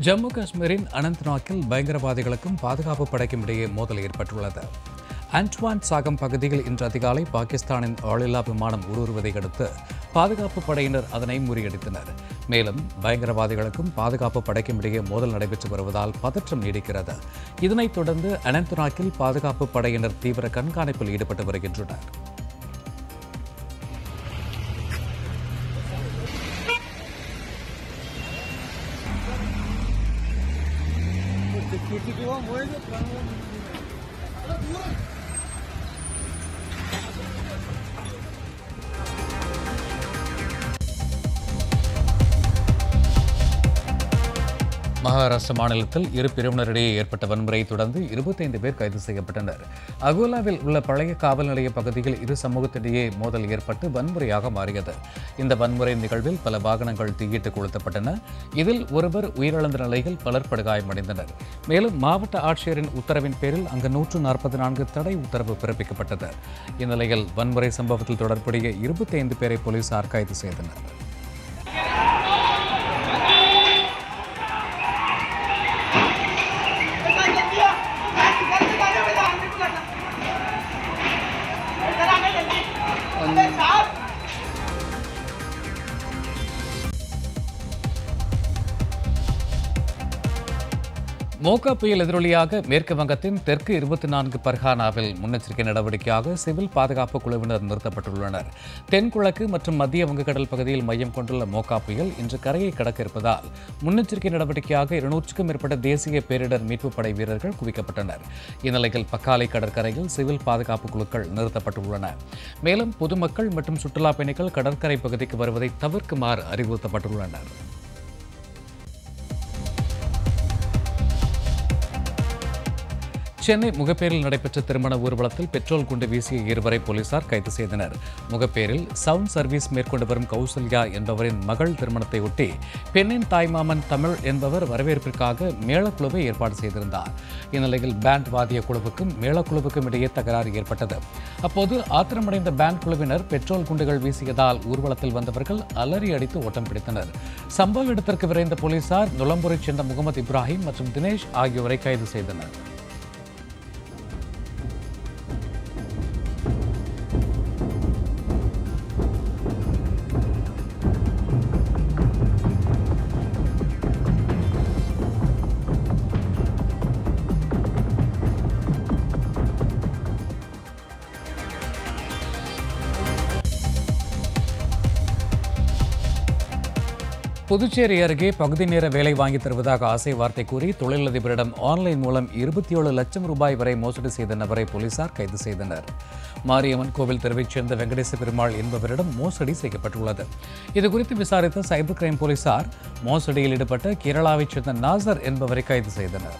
ஜம்மு காஷ்மீரின் அனந்த்நாக்கில் பயங்கரவாதிகளுக்கும் பாதுகாப்பு படைக்கும் இடையே மோதல் ஏற்பட்டுள்ளது ஆண்ட்வான் சாகம் பகுதியில் இன்று அதிகாலை பாகிஸ்தானின் ஆளில்லா விமானம் ஊடுருவதை அடுத்து பாதுகாப்பு படையினர் அதனை முறியடித்தனர் மேலும் பயங்கரவாதிகளுக்கும் பாதுகாப்பு படைக்கும் இடையே மோதல் நடைபெற்று வருவதால் பதற்றம் நீடிக்கிறது இதனைத் தொடர்ந்து அனந்த்நாக்கில் பாதுகாப்பு படையினர் தீவிர கண்காணிப்பில் ஈடுபட்டு வருகின்றனர் மகாராஷ்டிர மாநிலத்தில் இரு பிரிவினரிடையே ஏற்பட்ட வன்முறையை தொடர்ந்து இருபத்தைந்து பேர் கைது செய்யப்பட்டனர் அகோலாவில் உள்ள பழைய காவல் நிலைய பகுதியில் இரு சமூகத்திடையே மோதல் ஏற்பட்டு வன்முறையாக மாறியது இந்த வன்முறை நிகழ்வில் பல வாகனங்கள் தீயிட்டு கொளுத்தப்பட்டன இதில் ஒருவர் உயிரிழந்த நிலையில் பலர் படுகாயமடைந்தனர் மேலும் மாவட்ட ஆட்சியரின் உத்தரவின் பேரில் அங்கு நூற்று நாற்பத்தி நான்கு தடை உத்தரவு பிறப்பிக்கப்பட்டது இந்நிலையில் வன்முறை சம்பவத்தில் தொடர்புடைய இருபத்தைந்து பேரை போலீசார் கைது செய்தனர் மோகா புயல் எதிரொலியாக மேற்கு வங்கத்தின் தெற்கு இருபத்தி நான்கு பர்கானாவில் முன்னெச்சரிக்கை நடவடிக்கையாக சிவில் பாதுகாப்பு குழுவினர் நிறுத்தப்பட்டுள்ளனர் தென்கிழக்கு மற்றும் மத்திய வங்கக்கடல் பகுதியில் மையம் கொண்டுள்ள மோகா புயல் இன்று கரையை கடக்க இருப்பதால் முன்னெச்சரிக்கை நடவடிக்கையாக இருநூற்றுக்கும் மேற்பட்ட தேசிய பேரிடர் மீட்புப் படை வீரர்கள் குவிக்கப்பட்டனர் இந்நிலையில் பக்காலை கடற்கரையில் சிவில் பாதுகாப்பு குழுக்கள் நிறுத்தப்பட்டுள்ளன மேலும் பொதுமக்கள் மற்றும் சுற்றுலா பயணிகள் கடற்கரை பகுதிக்கு வருவதை தவிர்க்குமாறு அறிவுறுத்தப்பட்டுள்ளனர் சென்னை முகப்பேரில் நடைபெற்ற திருமண ஊர்வலத்தில் பெட்ரோல் குண்டு வீசிய இருவரை போலீசார் கைது செய்தனர் முகப்பேரில் சவுண்ட் சர்வீஸ் மேற்கொண்டு வரும் கௌசல்யா என்பவரின் மகள் திருமணத்தை ஒட்டி பெண்ணின் தாய்மாமன் தமிழ் என்பவர் வரவேற்பிற்காக மேளக்குழுவை ஏற்பாடு செய்திருந்தார் இந்நிலையில் பேண்ட் வாதிய குழுவுக்கும் மேளக்குழுவுக்கும் இடையே தகராறு ஏற்பட்டது அப்போது ஆத்திரமடைந்த பேண்ட் குழுவினர் பெட்ரோல் குண்டுகள் வீசியதால் ஊர்வலத்தில் வந்தவர்கள் அலறி அடித்து ஓட்டம் பிடித்தனர் சம்பவ இடத்திற்கு விரைந்த போலீசார் நுளம்பூரை சேர்ந்த முகமது இப்ராஹிம் மற்றும் தினேஷ் ஆகியோரை கைது செய்தனர் புதுச்சேரி அருகே பகுதி நேர வேலை வாங்கி தருவதாக ஆசை வார்த்தை கூறி தொழிலதிபரிடம் ஆன்லைன் மூலம் இருபத்தி ஏழு லட்சம் ரூபாய் வரை மோசடி செய்த நபரை போலீசார் கைது செய்தனர் மாரியம்மன் கோவில் தெருவைச் சேர்ந்த வெங்கடேச பெருமாள் என்பவரிடம் மோசடி செய்யப்பட்டுள்ளது இதுகுறித்து விசாரித்த சைபர் கிரைம் போலீசார் மோசடியில் ஈடுபட்ட கேரளாவைச் சேர்ந்த நாசர் என்பவரை கைது செய்தனர்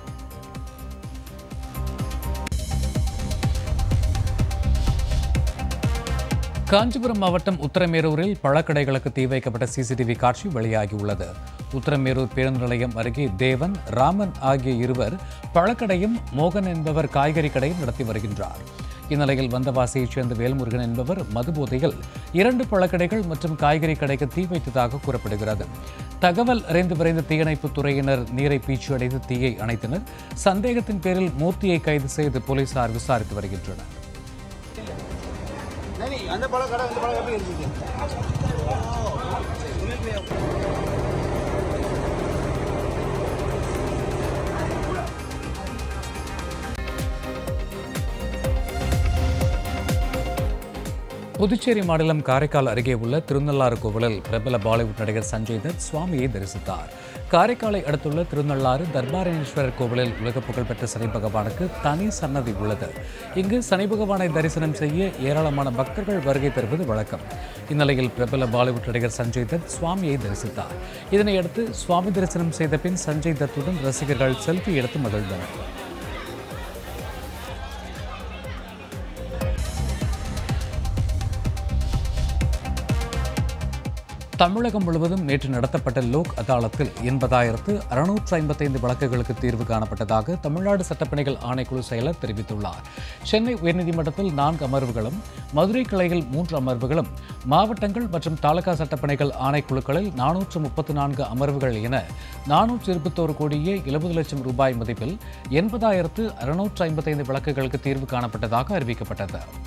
காஞ்சிபுரம் மாவட்டம் உத்தரமேரூரில் பழக்கடைகளுக்கு தீ வைக்கப்பட்ட சிசிடிவி காட்சி வெளியாகியுள்ளது உத்தரமேரூர் பேருந்து நிலையம் அருகே தேவன் ராமன் ஆகிய இருவர் பழக்கடையும் மோகன் என்பவர் காய்கறி கடையும் நடத்தி வருகின்றார் இந்நிலையில் வந்தவாசியைச் சேர்ந்த வேல்முருகன் என்பவர் மதுபோதையில் இரண்டு பழக்கடைகள் மற்றும் காய்கறி கடைக்கு தீ வைத்ததாக கூறப்படுகிறது தகவல் அறிந்து விரைந்த தீயணைப்புத் துறையினர் நீரை பீச்சு அடைந்து தீயை அணைத்தனர் சந்தேகத்தின் பேரில் மூர்த்தியை கைது செய்து போலீசார் விசாரித்து வருகின்றனர் नहीं नहीं अंदर बड़ा खड़ा अंदर बड़ा खड़ा भी புதுச்சேரி மாநிலம் காரைக்கால் அருகே உள்ள திருநள்ளாறு கோவிலில் பிரபல பாலிவுட் நடிகர் சஞ்சய் தத் சுவாமியை தரிசித்தார் காரைக்காலை அடுத்துள்ள திருநள்ளாறு தர்பாரணேஸ்வரர் கோவிலில் உலக புகழ்பெற்ற சனி பகவானுக்கு தனி சன்னதி உள்ளது இங்கு சனி பகவானை தரிசனம் செய்ய ஏராளமான பக்தர்கள் வருகை தருவது வழக்கம் இந்நிலையில் பிரபல பாலிவுட் நடிகர் சஞ்சய் தத் சுவாமியை தரிசித்தார் இதனையடுத்து சுவாமி தரிசனம் செய்த பின் சஞ்சய் தத்துடன் ரசிகர்கள் செல்ஃபி எடுத்து மகிழ்ந்தனர் தமிழகம் முழுவதும் நேற்று நடத்தப்பட்ட லோக் அதாலத்தில் எண்பதாயிரத்து அறுநூற்று ஐம்பத்தைந்து வழக்குகளுக்கு தீர்வு காணப்பட்டதாக தமிழ்நாடு சட்டப்பணிகள் ஆணைக்குழு செயலர் தெரிவித்துள்ளார் சென்னை உயர்நீதிமன்றத்தில் நான்கு அமர்வுகளும் மதுரை கிளையில் மூன்று அமர்வுகளும் மாவட்டங்கள் மற்றும் தாலுகா சட்டப்பணிகள் ஆணைக்குழுக்களில் நானூற்று முப்பத்து நான்கு அமர்வுகள் என நானூற்று இருபத்தோரு கோடியே எழுபது லட்சம் ரூபாய் மதிப்பில் எண்பதாயிரத்து அறுநூற்று ஐம்பத்தைந்து வழக்குகளுக்கு தீர்வு காணப்பட்டதாக அறிவிக்கப்பட்டது